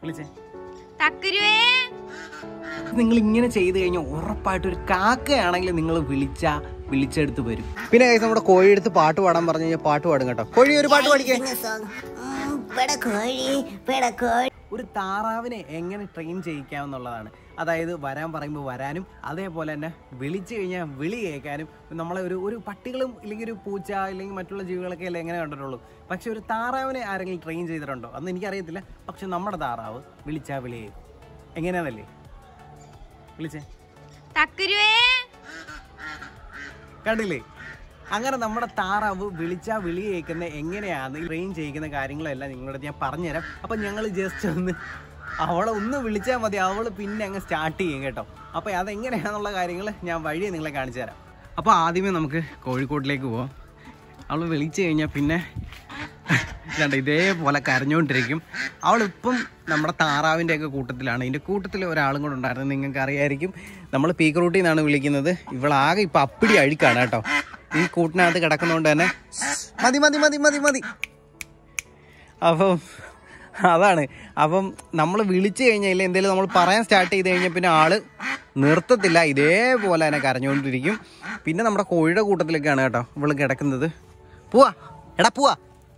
വിളിച്ചേ തക്കുരുവേ നിങ്ങൾ ഇങ്ങനെ ചെയ്ത് കഴിഞ്ഞാൽ ഉറപ്പായിട്ട് ഒരു കാക്കയാണെങ്കിൽ നിങ്ങൾ വിളിച്ച വിളിച്ചെടുത്ത് വരും പിന്നെ കൈസ് നമ്മുടെ കോഴിയെടുത്ത് പാട്ട് പാടാൻ പറഞ്ഞു കഴിഞ്ഞാൽ പാട്ട് പാടും കേട്ടോ കോഴി ഒരു പാട്ട് പാടിക്കേ പെടക്കോഴി പെടക്കോഴി ഒരു താറാവിനെ എങ്ങനെ ട്രെയിൻ ചെയ്യിക്കാമെന്നുള്ളതാണ് അതായത് വരാൻ പറയുമ്പോൾ വരാനും അതേപോലെ തന്നെ വിളിച്ചു കഴിഞ്ഞാൽ വിളി കേൾക്കാനും നമ്മളെ ഒരു ഒരു പട്ടികളും ഇല്ലെങ്കിൽ ഒരു പൂച്ച ഇല്ലെങ്കിൽ മറ്റുള്ള ജീവികളൊക്കെ അല്ലേ എങ്ങനെ കണ്ടിട്ടുള്ളൂ പക്ഷെ ഒരു താറാവിനെ ആരെങ്കിലും ട്രെയിൻ ചെയ്തിട്ടുണ്ടോ അന്ന് എനിക്കറിയത്തില്ല പക്ഷെ നമ്മുടെ താറാവ് വിളിച്ചാ വിളി കേൾക്കും എങ്ങനെയാണല്ലേ വിളിച്ചേ തക്കുരുവേ കണ്ടില്ലേ അങ്ങനെ നമ്മുടെ താറാവ് വിളിച്ചാ വിളി കേൾക്കുന്ന എങ്ങനെയാണ് ട്രെയിൻ ചെയ്യിക്കുന്ന കാര്യങ്ങളെല്ലാം നിങ്ങളോട് ഞാൻ പറഞ്ഞുതരാം അപ്പം ഞങ്ങൾ ജസ്റ്റ് ഒന്ന് അവളെ ഒന്ന് വിളിച്ചാൽ മതി അവൾ പിന്നെ അങ്ങ് സ്റ്റാർട്ട് ചെയ്യും കേട്ടോ അപ്പോൾ അതെങ്ങനെയാണെന്നുള്ള കാര്യങ്ങൾ ഞാൻ വഴിയെ നിങ്ങളെ കാണിച്ചു തരാം അപ്പോൾ ആദ്യമേ നമുക്ക് കോഴിക്കോട്ടിലേക്ക് പോവാം അവൾ വിളിച്ചു കഴിഞ്ഞാൽ പിന്നെ ഇതാണ്ട് ഇതേപോലെ കരഞ്ഞുകൊണ്ടിരിക്കും അവളിപ്പം നമ്മുടെ താറാവിൻ്റെയൊക്കെ കൂട്ടത്തിലാണ് ഇതിൻ്റെ കൂട്ടത്തിൽ ഒരാളും കൂടെ ഉണ്ടായിരുന്നു നിങ്ങൾക്ക് അറിയായിരിക്കും നമ്മൾ പീക്ക് റൂട്ടിൽ നിന്നാണ് വിളിക്കുന്നത് ഇവളാകെ ഇപ്പം അപ്പിടി അഴുക്കാണ് കേട്ടോ ഈ കൂട്ടിനകത്ത് കിടക്കുന്നതുകൊണ്ട് തന്നെ മതി മതി മതി മതി മതി അപ്പം അതാണ് അപ്പം നമ്മൾ വിളിച്ചു കഴിഞ്ഞാൽ എന്തെങ്കിലും നമ്മൾ പറയാൻ സ്റ്റാർട്ട് ചെയ്ത് കഴിഞ്ഞാൽ പിന്നെ ആള് നിർത്തത്തില്ല ഇതേപോലെ തന്നെ കരഞ്ഞുകൊണ്ടിരിക്കും പിന്നെ നമ്മുടെ കോഴിയുടെ കൂട്ടത്തിലൊക്കെയാണ് കേട്ടോ ഇവള് കിടക്കുന്നത് പോവാ എടാ പോവാ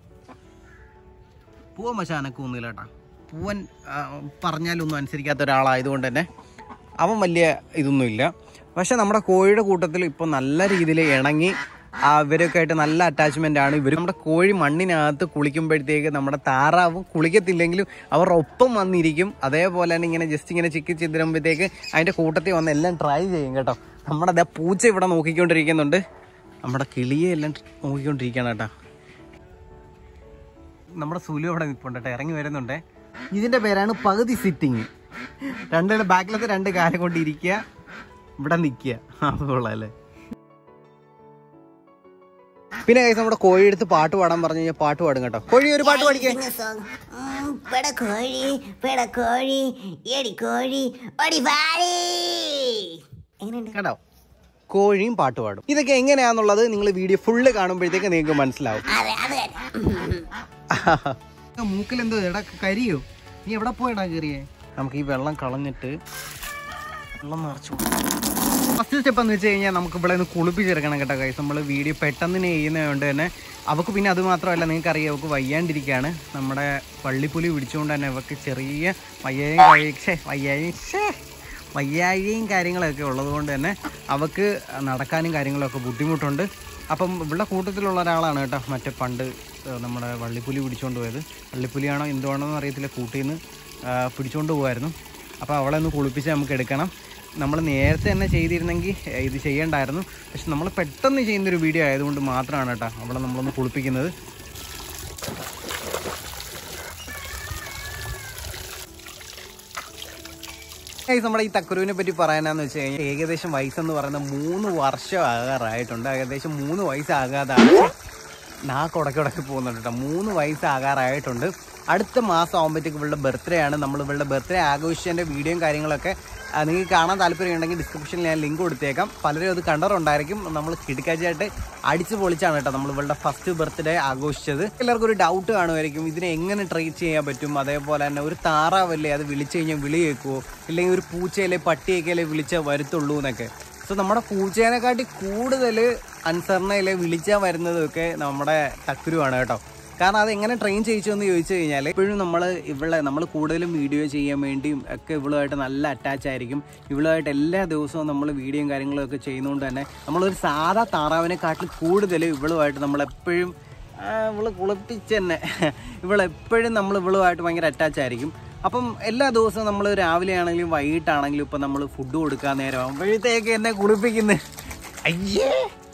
പൂവൻ പക്ഷെ അനക്കൊന്നുമില്ല കേട്ടോ പൂവൻ ആ, പറഞ്ഞാലൊന്നും അനുസരിക്കാത്ത ഒരാളായതുകൊണ്ട് തന്നെ അവൻ വലിയ ഇതൊന്നുമില്ല പക്ഷെ നമ്മുടെ കോഴിയുടെ കൂട്ടത്തിൽ ഇപ്പോൾ നല്ല രീതിയിൽ ഇണങ്ങി അവരൊക്കെ ആയിട്ട് നല്ല അറ്റാച്ച്മെന്റ് ആണ് ഇവർ നമ്മുടെ കോഴി മണ്ണിനകത്ത് കുളിക്കുമ്പോഴത്തേക്ക് നമ്മുടെ താറാവും കുളിക്കത്തില്ലെങ്കിലും അവർ ഒപ്പം വന്നിരിക്കും അതേപോലെ തന്നെ ഇങ്ങനെ ജസ്റ്റ് ഇങ്ങനെ ചിക്കി ചിതരുമ്പോഴത്തേക്ക് അതിന്റെ കൂട്ടത്തിൽ വന്ന് എല്ലാം ട്രൈ ചെയ്യും കേട്ടോ നമ്മുടെ ദേ പൂച്ച ഇവിടെ നോക്കിക്കൊണ്ടിരിക്കുന്നുണ്ട് നമ്മുടെ കിളിയെ എല്ലാം നോക്കിക്കൊണ്ടിരിക്കുകയാണ് കേട്ടോ നമ്മുടെ സുലു അവിടെ നിൽപ്പുണ്ട് കേട്ടോ ഇറങ്ങി വരുന്നുണ്ട് ഇതിന്റെ പേരാണ് പകുതി സിറ്റിങ് രണ്ട് ബാക്കിലത്തെ രണ്ട് കാലം കൊണ്ട് ഇരിക്കുക ഇവിടെ നിൽക്കുക അത് കൊള്ളാല്ലേ പിന്നെ guys, നമ്മുടെ കോഴി എടുത്ത് പാട്ട് പാടാൻ പറഞ്ഞു കഴിഞ്ഞാൽ പാട്ട് പാടും കേട്ടോ കോഴി ഒരു പാട്ട് പാടിക്കേ പെടക്കോഴി പെടക്കോഴി എടിക്കോഴി ഒടിപാടി എങ്ങനെയുണ്ട് കേട്ടോ കോഴിയും പാട്ട് പാടും ഇതൊക്കെ എങ്ങനെയാന്നുള്ളത് നിങ്ങൾ വീഡിയോ ഫുള്ള് കാണുമ്പോഴത്തേക്ക് നിങ്ങൾക്ക് മനസ്സിലാവും അതെ അത് തന്നെ മൂക്കിൽ എന്തോ എടാ കരിയോ നീ എവിടെ പോയടാ കയറിയേ നമുക്ക് ഈ വെള്ളം കളഞ്ഞിട്ട് വെള്ളം നിറച്ചു ഫസ്റ്റ് സ്റ്റെപ്പ് എന്ന് വെച്ച് കഴിഞ്ഞാൽ നമുക്ക് ഇവിടെ നിന്ന് കുളിപ്പിച്ചെടുക്കണം കേട്ടോ കൈസ് നമ്മൾ വീഡിയോ പെട്ടെന്ന് തന്നെ ചെയ്യുന്നതുകൊണ്ട് തന്നെ അവൾക്ക് പിന്നെ അത് മാത്രമല്ല നിങ്ങൾക്ക് അറിയാം അവൾക്ക് വയ്യാണ്ടിരിക്കുകയാണ് നമ്മുടെ പള്ളിപ്പുലി പിടിച്ചുകൊണ്ട് തന്നെ അവൾക്ക് ചെറിയ വയ്യായും കഴിച്ചേ വയ്യായും ഛേ, വയ്യാഴികയും കാര്യങ്ങളൊക്കെ ഉള്ളത് കൊണ്ട് തന്നെ അവൾക്ക് നടക്കാനും കാര്യങ്ങളൊക്കെ ബുദ്ധിമുട്ടുണ്ട് അപ്പം ഇവിടെ കൂട്ടത്തിലുള്ള ഒരാളാണ് കേട്ടോ മറ്റേ പണ്ട് ഏഹ്, നമ്മുടെ വള്ളിപ്പുലി പിടിച്ചുകൊണ്ട് പോയത് വള്ളിപ്പുലിയാണോ എന്തുവാണോ എന്ന് അറിയത്തില്ല കൂട്ടിൽ നിന്ന് പിടിച്ചുകൊണ്ട് പോകുമായിരുന്നു അപ്പോൾ അവളെ ഒന്ന് കുളിപ്പിച്ച് നമുക്ക് എടുക്കണം നമ്മൾ നേരത്തെ തന്നെ ചെയ്തിരുന്നെങ്കിൽ ഏഹ്, ഇത് ചെയ്യണ്ടായിരുന്നു പക്ഷെ നമ്മൾ പെട്ടെന്ന് ചെയ്യുന്നൊരു വീഡിയോ ആയതുകൊണ്ട് മാത്രമാണ് കേട്ടോ അവളെ നമ്മളൊന്ന് കുളിപ്പിക്കുന്നത് Guys, നമ്മുടെ ഈ തക്കുരുവിനെ പറ്റി പറയാനാന്ന് വെച്ച് കഴിഞ്ഞാൽ ഏകദേശം വയസ്സെന്ന് പറയുന്നത് മൂന്ന് വർഷം ആകാറായിട്ടുണ്ട് ഏകദേശം മൂന്ന് വയസ്സാകാതാണ് നാക്ക് ഉടക്കി ഉടക്കി പോകുന്നുണ്ട് കേട്ടോ മൂന്ന് വയസ്സാകാറായിട്ടുണ്ട് അടുത്ത മാസം ആകുമ്പോഴത്തേക്ക് ഇവളുടെ ബർത്ത്ഡേ ആണ് നമ്മൾ ഇവളുടെ ബർത്ത്ഡേ ആഘോഷിച്ചതിൻ്റെ വീഡിയോയും കാര്യങ്ങളൊക്കെ ആ, നിങ്ങൾക്ക് കാണാൻ താല്പര്യം ഉണ്ടെങ്കിൽ ഡിസ്ക്രിപ്ഷനിൽ ഞാൻ ലിങ്ക് കൊടുത്തേക്കാം പലരും അത് കണ്ടറുണ്ടായിരിക്കും നമ്മൾ കിടക്കാച്ചായിട്ട് അടിച്ച് പൊളിച്ചാണ് കേട്ടോ നമ്മൾ ഇവളുടെ ഫസ്റ്റ് ബർത്ത്ഡേ ആഘോഷിച്ചത് എല്ലാവർക്കും ഒരു ഡൗട്ട് കാണുമായിരിക്കും ഇതിനെ എങ്ങനെ ട്രീറ്റ് ചെയ്യാൻ പറ്റും അതേപോലെ തന്നെ ഒരു താറാവല്ലേ അത് വിളിച്ചു കഴിഞ്ഞാൽ വിളി കേൾക്കുമോ ഇല്ലെങ്കിൽ ഒരു പൂച്ചയിലെ പട്ടിയൊക്കെ വിളിച്ചാൽ വരുത്തുള്ളൂ എന്നൊക്കെ സോ നമ്മുടെ പൂച്ചേനെക്കാട്ടി കൂടുതൽ അനുസരണയിലെ വിളിച്ചാൽ വരുന്നതൊക്കെ നമ്മുടെ തക്കുരുവാണ് കേട്ടോ കാരണം അത് എങ്ങനെ ട്രെയിൻ ചെയ്യിച്ചു എന്ന് ചോദിച്ചു കഴിഞ്ഞാൽ എപ്പോഴും നമ്മൾ ഇവളെ നമ്മൾ കൂടുതലും വീഡിയോ ചെയ്യാൻ വേണ്ടിയും ഒക്കെ ഇവളുമായിട്ട് നല്ല അറ്റാച്ച് ആയിരിക്കും ഇവളുമായിട്ട് എല്ലാ ദിവസവും നമ്മൾ വീഡിയോയും കാര്യങ്ങളും ഒക്കെ ചെയ്യുന്നതുകൊണ്ട് തന്നെ നമ്മളൊരു സാധാ താറാവിനെക്കാട്ടിൽ കൂടുതൽ ഇവളുമായിട്ട് നമ്മളെപ്പോഴും ആ, ഇവള് കുളിപ്പിച്ച് തന്നെ ഇവളെപ്പോഴും നമ്മൾ ഇവളുമായിട്ട് ഭയങ്കര അറ്റാച്ച് ആയിരിക്കും അപ്പം എല്ലാ ദിവസവും നമ്മൾ രാവിലെ ആണെങ്കിലും വൈകിട്ടാണെങ്കിലും ഇപ്പം നമ്മൾ ഫുഡ് കൊടുക്കാൻ നേരം ആകുമ്പോഴത്തേക്ക് എന്നെ കുളിപ്പിക്കുന്നത് അയ്യേ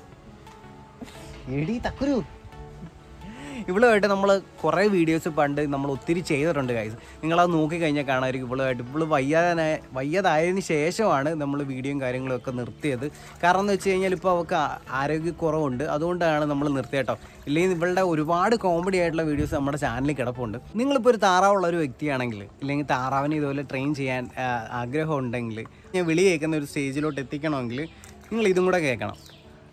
എടി തക്കുരു ഇവളുമായിട്ട് നമ്മൾ കുറേ വീഡിയോസ് പണ്ട് നമ്മൾ ഒത്തിരി ചെയ്തിട്ടുണ്ട് ഗൈസ് നിങ്ങളത് നോക്കിക്കഴിഞ്ഞാൽ കാണാമായിരിക്കും ഇവളുമായിട്ട് ഇവള് വയ്യാതെ വയ്യാതായതിന് ശേഷമാണ് നമ്മൾ വീഡിയോയും കാര്യങ്ങളും ഒക്കെ നിർത്തിയത് കാരണം എന്ന് വെച്ച് കഴിഞ്ഞാൽ ഇപ്പോൾ അവൾക്ക് ആ- ആരോഗ്യക്കുറവുണ്ട് അതുകൊണ്ടാണ് നമ്മൾ നിർത്തിയേട്ടോ ഇല്ലെങ്കിൽ ഇവളുടെ ഒരുപാട് കോമഡി ആയിട്ടുള്ള വീഡിയോസ് നമ്മുടെ ചാനലിൽ കിടപ്പുണ്ട് നിങ്ങളിപ്പോൾ ഒരു താറാവുള്ള ഒരു വ്യക്തിയാണെങ്കിൽ ഇല്ലെങ്കിൽ താറാവിനെ ഇതുപോലെ ട്രെയിൻ ചെയ്യാൻ ആ, ആഗ്രഹം ഉണ്ടെങ്കിൽ ഞാൻ വിളി കേൾക്കുന്ന ഒരു സ്റ്റേജിലോട്ട് എത്തിക്കണമെങ്കിൽ നിങ്ങൾ ഇതും കൂടെ കേൾക്കണം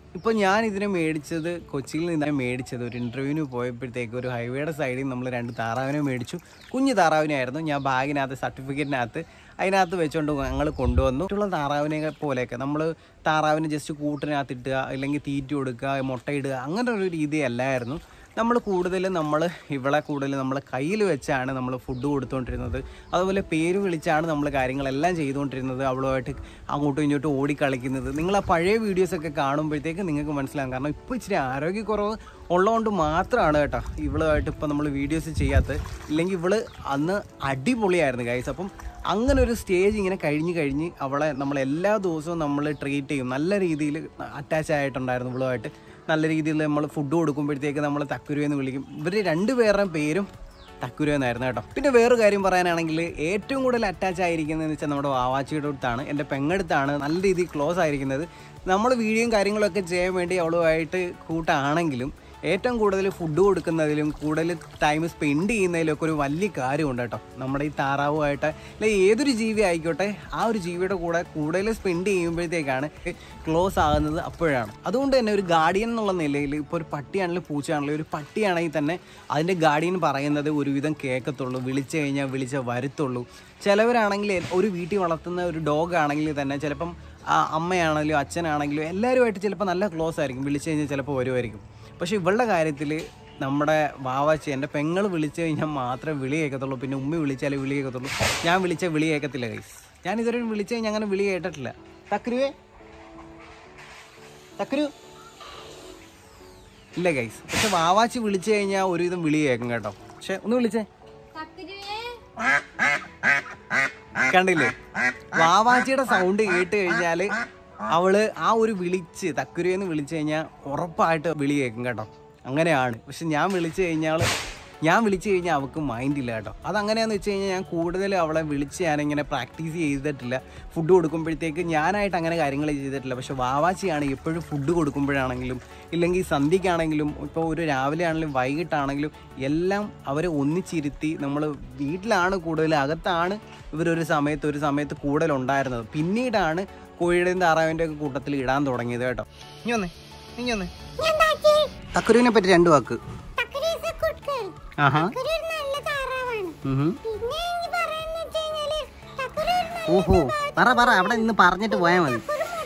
ഇപ്പോൾ ഞാൻ ഇതിനെ മേടിച്ചത് കൊച്ചിയിൽ നിന്നാണ് മേടിച്ചത് ഒരു ഇൻ്റർവ്യൂവിന് പോയപ്പോഴത്തേക്ക് ഒരു ഹൈവേയുടെ സൈഡിൽ നമ്മൾ രണ്ട് താറാവിനെ മേടിച്ചു കുഞ്ഞു താറാവിനായിരുന്നു ഞാൻ ബാഗിനകത്ത് സർട്ടിഫിക്കറ്റിനകത്ത് അതിനകത്ത് വെച്ചുകൊണ്ട് ഞങ്ങൾ കൊണ്ടുവന്നു മറ്റുള്ള താറാവിനെ പോലെയൊക്കെ നമ്മൾ താറാവിന് ജസ്റ്റ് കൂട്ടിനകത്ത് ഇട്ടുക അല്ലെങ്കിൽ തീറ്റ കൊടുക്കുക മുട്ടയിടുക അങ്ങനെ ഒരു രീതി അല്ലായിരുന്നു നമ്മൾ കൂടുതലും നമ്മൾ ഇവളെ കൂടുതൽ നമ്മൾ കയ്യിൽ വെച്ചാണ് നമ്മൾ ഫുഡ് കൊടുത്തുകൊണ്ടിരുന്നത് അതുപോലെ പേര് വിളിച്ചാണ് നമ്മൾ കാര്യങ്ങളെല്ലാം ചെയ്തുകൊണ്ടിരുന്നത് അവളുമായിട്ട് അങ്ങോട്ടും ഇങ്ങോട്ടും ഓടിക്കളിക്കുന്നത് നിങ്ങൾ ആ പഴയ വീഡിയോസൊക്കെ കാണുമ്പോഴത്തേക്ക് നിങ്ങൾക്ക് മനസ്സിലാകും കാരണം ഇപ്പോൾ ഇച്ചിരി ആരോഗ്യക്കുറവ് ഉള്ളതുകൊണ്ട് മാത്രമാണ് കേട്ടോ ഇവളുമായിട്ട് ഇപ്പോൾ നമ്മൾ വീഡിയോസ് ചെയ്യാത്തത് ഇല്ലെങ്കിൽ ഇവള് അന്ന് അടിപൊളിയായിരുന്നു ഗൈസ് അപ്പം അങ്ങനെ ഒരു സ്റ്റേജ് ഇങ്ങനെ കഴിഞ്ഞ് കഴിഞ്ഞ് അവളെ നമ്മൾ എല്ലാ ദിവസവും നമ്മൾ ട്രീറ്റ് ചെയ്യും നല്ല രീതിയിൽ അറ്റാച്ച് ആയിട്ടുണ്ടായിരുന്നു ഇവളുമായിട്ട് നല്ല രീതിയിൽ നമ്മൾ ഫുഡ് കൊടുക്കുമ്പോഴത്തേക്ക് നമ്മൾ തക്കുരു എന്ന് വിളിക്കും ഇവർ രണ്ടുപേരുടെയും പേരും തക്കുരു എന്നായിരുന്നു കേട്ടോ പിന്നെ വേറൊരു കാര്യം പറയാനാണെങ്കിൽ ഏറ്റവും കൂടുതൽ അറ്റാച്ച് ആയിരിക്കുന്നതെന്ന് വെച്ചാൽ നമ്മുടെ വാവാച്ചിയുടെ അടുത്താണ് എൻ്റെ പെങ്ങടുത്താണ് നല്ല രീതിയിൽ ക്ലോസ് ആയിരിക്കുന്നത് നമ്മൾ വീഡിയോയും കാര്യങ്ങളൊക്കെ ചെയ്യാൻ വേണ്ടി അവളുമായിട്ട് കൂട്ടാണെങ്കിലും ഏറ്റവും കൂടുതൽ ഫുഡ് കൊടുക്കുന്നതിലും കൂടുതൽ ടൈം സ്പെൻഡ് ചെയ്യുന്നതിലും ഒക്കെ ഒരു വലിയ കാര്യമുണ്ട് കേട്ടോ നമ്മുടെ ഈ താറാവുമായിട്ട് അല്ലെങ്കിൽ ഏതൊരു ജീവി ആയിക്കോട്ടെ ആ ഒരു ജീവിയുടെ കൂടെ കൂടുതൽ സ്പെൻഡ് ചെയ്യുമ്പോഴത്തേക്കാണ് ക്ലോസ് ആകുന്നത് അപ്പോഴാണ് അതുകൊണ്ട് തന്നെ ഒരു ഗാർഡിയൻ എന്നുള്ള നിലയിൽ ഇപ്പോൾ ഒരു പട്ടിയാണെങ്കിലും പൂച്ചയാണെങ്കിലും ഒരു പട്ടിയാണെങ്കിൽ തന്നെ അതിൻ്റെ ഗാർഡിയൻ പറയുന്നത് ഒരുവിധം കേൾക്കത്തുള്ളൂ വിളിച്ചു കഴിഞ്ഞാൽ വിളിച്ച വരുത്തുള്ളൂ ചിലവരാണെങ്കിൽ ഒരു വീട്ടിൽ വളർത്തുന്ന ഒരു ഡോഗ് ആണെങ്കിൽ തന്നെ ചിലപ്പം ആ അമ്മയാണെങ്കിലും അച്ഛനാണെങ്കിലും എല്ലാവരുമായിട്ട് ചിലപ്പോൾ നല്ല ക്ലോസ് ആയിരിക്കും വിളിച്ചു കഴിഞ്ഞാൽ ചിലപ്പോൾ വരുമായിരിക്കും പക്ഷേ ഇവളുടെ കാര്യത്തിൽ നമ്മുടെ വാവാച്ചി എൻ്റെ പെങ്ങൾ വിളിച്ചു കഴിഞ്ഞാൽ മാത്രമേ വിളി കേൾക്കത്തുള്ളൂ പിന്നെ ഉമ്മ വിളിച്ചാലേ വിളി കേൾക്കത്തുള്ളൂ ഞാൻ വിളിച്ച വിളി കേൾക്കത്തില്ല കൈസ് ഞാൻ ഇതുവരെ വിളിച്ചു കഴിഞ്ഞാൽ അങ്ങനെ വിളി കേട്ടിട്ടില്ല തക്കരുവേ തക്കരു ഇല്ല ഗൈസ് പക്ഷെ വാവാച്ചി വിളിച്ചു കഴിഞ്ഞാൽ ഒരുവിധം വിളി കേൾക്കും കേട്ടോ പക്ഷെ ഒന്ന് വിളിച്ചേ കണ്ടില്ലേ വാവാച്ചിയുടെ സൗണ്ട് കേട്ട് കഴിഞ്ഞാല് അവള് ആ ഒരു വിളിച്ച് തക്കുരുന്ന് വിളിച്ചു കഴിഞ്ഞാൽ ഉറപ്പായിട്ട് വിളി കേൾക്കും കേട്ടോ അങ്ങനെയാണ് പക്ഷെ ഞാൻ വിളിച്ചു കഴിഞ്ഞാൽ ഞാൻ വിളിച്ചു കഴിഞ്ഞാൽ അവൾക്ക് മൈൻഡ് ഇല്ല കേട്ടോ അതങ്ങനെയാന്ന് വെച്ച് കഴിഞ്ഞാൽ ഞാൻ കൂടുതൽ അവളെ വിളിച്ച് ഞാനിങ്ങനെ പ്രാക്ടീസ് ചെയ്തിട്ടില്ല ഫുഡ് കൊടുക്കുമ്പോഴത്തേക്ക് ഞാനായിട്ട് അങ്ങനെ കാര്യങ്ങൾ ചെയ്തിട്ടില്ല പക്ഷെ വാവാച്ചിയാണ് എപ്പോഴും ഫുഡ് കൊടുക്കുമ്പോഴാണെങ്കിലും ഇല്ലെങ്കിൽ സന്ധ്യക്കാണെങ്കിലും ഇപ്പോൾ ഒരു രാവിലെ ആണെങ്കിലും വൈകിട്ടാണെങ്കിലും എല്ലാം അവരെ ഒന്നിച്ചിരുത്തി നമ്മൾ വീട്ടിലാണ് കൂടുതൽ അകത്താണ് ഇവരൊരു സമയത്ത് ഒരു സമയത്ത് കൂടുതൽ ഉണ്ടായിരുന്നത് പിന്നീടാണ് കോഴിയുടെയും താറാവിൻ്റെ ഒക്കെ കൂട്ടത്തിൽ ഇടാൻ തുടങ്ങിയത് കേട്ടോ ഇനി വന്നേ ഇനി വന്നേ തക്കുരുവിനെ പറ്റി രണ്ട് വാക്ക് ആഹാ ഉഹും. ഓഹോ പറ പറ അവിടെ നിന്ന് പറഞ്ഞിട്ട് പോയാൽ മതി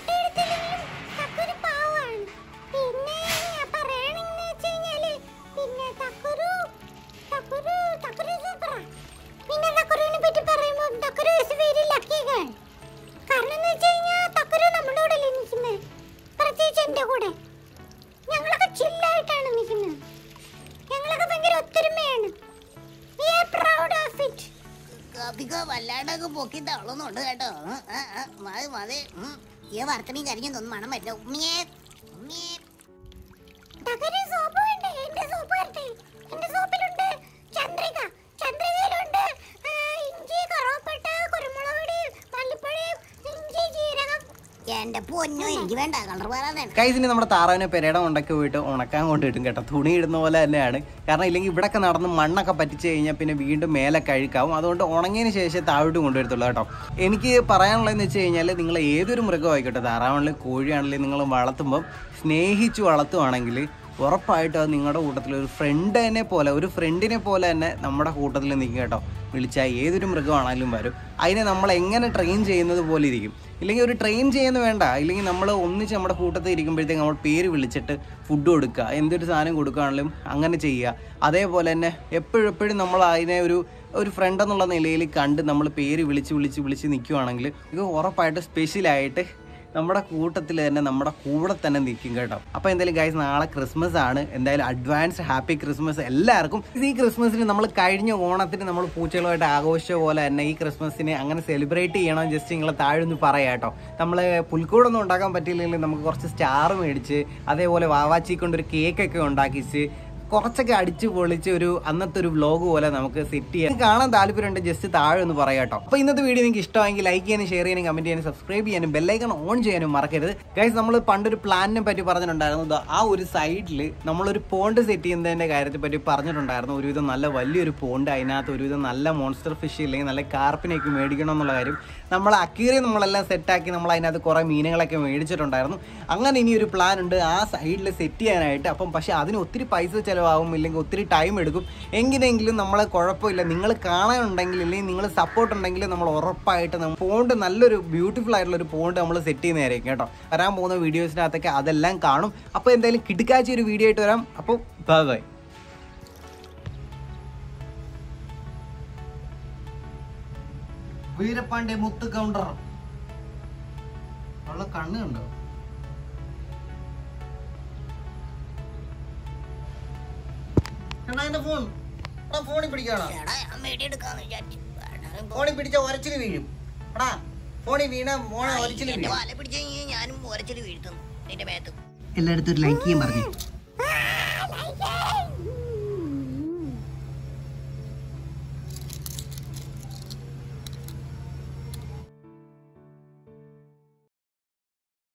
ഞങ്ങളൊക്കെ ചില്ലായിട്ടാണ് നിൽക്കുന്നത് ഞങ്ങളൊക്കെ ഭയങ്കര ഒത്തൊരുമയാണ് We are proud of it. കാപ്പിക്ക വല്ലാണ്ടൊക്കെ പൊക്കി തള്ളുന്നുണ്ട് കേട്ടോ ഉം, ആ, ആ, മതി മതി ഉം. ഈ വറുത്തമീൻ കരിഞ്ഞൊന്നും മണം പറ്റില്ല ഉമ്മിയേ ഉമ്മിയേ തകരു സോപ്പ് വേണ്ടേ? എന്റെ സോപ്പ് വരട്ടെ. എന്റെ സോപ്പിലുണ്ട് ചന്ദ്രിക. ചന്ദ്രികയിലുണ്ട് ആ, ഇഞ്ചി, കറുവപ്പട്ട, കുരുമുളക് പൊടി, മല്ലിപ്പൊടി, ഇഞ്ചി, ജീരകം. എന്റെ പൊന്നു എനിക്ക് വേണ്ട കളർ പറയാതെ കൈസിന് നമ്മുടെ താറാവിനെ പെരയുടെ ഉണ്ടൊക്കെ പോയിട്ട് ഉണക്കാൻ കൊണ്ടിട്ടും കേട്ടോ തുണി ഇടുന്ന പോലെ തന്നെയാണ് കാരണം ഇല്ലെങ്കിൽ ഇവിടെയൊക്കെ നടന്ന് മണ്ണൊക്കെ പറ്റിച്ച് കഴിഞ്ഞാൽ പിന്നെ വീണ്ടും മേലെ കഴുക്കാവും അതുകൊണ്ട് ഉണങ്ങിയതിന് ശേഷം താഴോട്ട് കൊണ്ടുവരത്തുള്ളൂ കേട്ടോ എനിക്ക് പറയാനുള്ളതെന്ന് വെച്ച് കഴിഞ്ഞാൽ നിങ്ങൾ ഏതൊരു മൃഗമായിക്കോട്ടെ താറാവാണെങ്കിലും കോഴിയാണെങ്കിലും നിങ്ങൾ വളർത്തുമ്പം സ്നേഹിച്ച് വളർത്തുവാണെങ്കിൽ ഉറപ്പായിട്ടും അത് നിങ്ങളുടെ കൂട്ടത്തിൽ ഒരു ഫ്രണ്ടിനെ പോലെ ഒരു ഫ്രണ്ടിനെ പോലെ തന്നെ നമ്മുടെ കൂട്ടത്തിൽ നിൽക്കും കേട്ടോ വിളിച്ചാൽ ഏതൊരു മൃഗമാണെങ്കിലും വരും അതിനെ നമ്മൾ എങ്ങനെ ട്രെയിൻ ചെയ്യുന്നത് പോലെ ഇരിക്കും ഇല്ലെങ്കിൽ ഒരു ട്രെയിൻ ചെയ്യുന്ന വേണ്ട ഇല്ലെങ്കിൽ നമ്മൾ ഒന്നിച്ച് നമ്മുടെ കൂട്ടത്തിൽ ഇരിക്കുമ്പോഴത്തേക്ക് നമ്മൾ പേര് വിളിച്ചിട്ട് ഫുഡ് കൊടുക്കുക എന്തൊരു സാധനം കൊടുക്കുകയാണെങ്കിലും അങ്ങനെ ചെയ്യുക അതേപോലെ തന്നെ എപ്പോഴും എപ്പോഴും നമ്മൾ അതിനെ ഒരു ഒരു ഫ്രണ്ട് എന്നുള്ള നിലയിൽ കണ്ട് നമ്മൾ പേര് വിളിച്ച് വിളിച്ച് വിളിച്ച് നിൽക്കുവാണെങ്കിൽ ഇത് ഉറപ്പായിട്ട് സ്പെഷ്യലായിട്ട് നമ്മുടെ കൂട്ടത്തിൽ തന്നെ നമ്മുടെ കൂടെ തന്നെ നിൽക്കും കേട്ടോ അപ്പോൾ എന്തായാലും ഗൈസ് നാളെ ക്രിസ്മസ് ആണ് എന്തായാലും അഡ്വാൻസ് ഹാപ്പി ക്രിസ്മസ് എല്ലാവർക്കും ഈ ക്രിസ്മസിന് നമ്മൾ കഴിഞ്ഞ ഓണത്തിന് നമ്മൾ പൂച്ചകളുമായിട്ട് ആഘോഷിച്ച പോലെ തന്നെ ഈ ക്രിസ്മസിനെ അങ്ങനെ സെലിബ്രേറ്റ് ചെയ്യണം ജസ്റ്റ് നിങ്ങൾ താഴെ ഒന്ന് പറയാം കേട്ടോ നമ്മൾ പുൽക്കൂടൊന്നും ഉണ്ടാക്കാൻ പറ്റിയില്ലെങ്കിൽ നമുക്ക് കുറച്ച് സ്റ്റാർ മേടിച്ച് അതേപോലെ വാവാച്ചി കൊണ്ട് ഒരു കേക്കൊക്കെ ഉണ്ടാക്കിച്ച് കുറച്ചൊക്കെ അടിച്ചു പൊളിച്ച് ഒരു അന്നത്തെ ഒരു വ്ലോഗ് പോലെ നമുക്ക് സെറ്റ് ചെയ്യാം ഇത് കാണാൻ താല്പര്യമുണ്ട് ജസ്റ്റ് താഴെ ഒന്ന് പറയാട്ടോ അപ്പോൾ ഇന്നത്തെ വീഡിയോ നിങ്ങൾക്ക് ഇഷ്ടമെങ്കിൽ ലൈക്ക് ചെയ്യാനും ഷെയർ ചെയ്യാനും കമന്റ് ചെയ്യാനും സബ്സ്ക്രൈബ് ചെയ്യാനും ബെല്ലൈക്കൺ ഓൺ ചെയ്യാനും മറക്കരുത് ഗൈസ് നമ്മൾ പണ്ടൊരു പ്ലാനിനെ പറ്റി പറഞ്ഞിട്ടുണ്ടായിരുന്നു ദാ ആ ഒരു സൈഡിൽ നമ്മളൊരു പോണ്ട് സെറ്റ് ചെയ്യുന്നതിന്റെ കാര്യത്തെ പറ്റി പറഞ്ഞിട്ടുണ്ടായിരുന്നു ഒരുവിധം നല്ല വലിയൊരു പോണ്ട് അതിനകത്ത് ഒരുവിധം നല്ല മോൺസ്റ്റർ ഫിഷ് ഇല്ലെങ്കിൽ നല്ല കാർപ്പിനെയൊക്കെ മേടിക്കണം എന്നുള്ള കാര്യം നമ്മൾ അക്യൂറിയം നമ്മളെല്ലാം സെറ്റാക്കി നമ്മൾ അതിനകത്ത് കുറേ മീനുകളൊക്കെ മേടിച്ചിട്ടുണ്ടായിരുന്നു അങ്ങനെ ഇനി ഒരു പ്ലാൻ ഉണ്ട് ആ സൈഡിൽ സെറ്റ് ചെയ്യാനായിട്ട് അപ്പം പക്ഷേ അതിന് ഒത്തിരി പൈസ ചിലവാകും ഇല്ലെങ്കിൽ ഒത്തിരി ടൈം എടുക്കും എങ്ങനെയെങ്കിലും നമ്മളെ കുഴപ്പമില്ല നിങ്ങൾ കാണാനുണ്ടെങ്കിൽ ഇല്ലെങ്കിൽ നിങ്ങൾ സപ്പോർട്ട് ഉണ്ടെങ്കിൽ നമ്മൾ ഉറപ്പായിട്ട് നമ്മൾ പോണ്ട് നല്ലൊരു ബ്യൂട്ടിഫുൾ ആയിട്ടുള്ള ഒരു പോണ്ട് നമ്മൾ സെറ്റ് ചെയ്യുന്നതായിരിക്കും കേട്ടോ വരാൻ പോകുന്ന വീഡിയോസിനകത്തൊക്കെ അതെല്ലാം കാണും അപ്പോൾ എന്തായാലും കിടുക്കാച്ചി ഒരു വീഡിയോ ആയിട്ട് വരാം അപ്പോൾ ബൈ ബൈ വീരപ്പാണ്ഡ്യ മുത്ത് കൗണ്ടർ ഉള്ള കണ്ണ് കണ്ടോ എടാ എന്റെ ഫോൺ എടാ ഫോണിൽ പിടിക്കാണോ എടാ ഞാൻ മേടിയെടുക്കാന്ന് വിചാരിച്ചു വേണ്ടാരും പോ. ഫോണിൽ പിടിച്ച ഒരച്ചില് വീഴും എടാ ഫോണിൽ വീണ മോണെ ഒരച്ചില് എന്റെ വീഴും വാല പിടിച്ചു കഴിഞ്ഞാൽ ഞാനും ഒരച്ചിട്ട് വീഴ്ത്തുന്നു നിന്റെ മേത്ത് എല്ലായിടത്തും ഒരു ലൈക്ക് ചെയ്യാൻ പറഞ്ഞു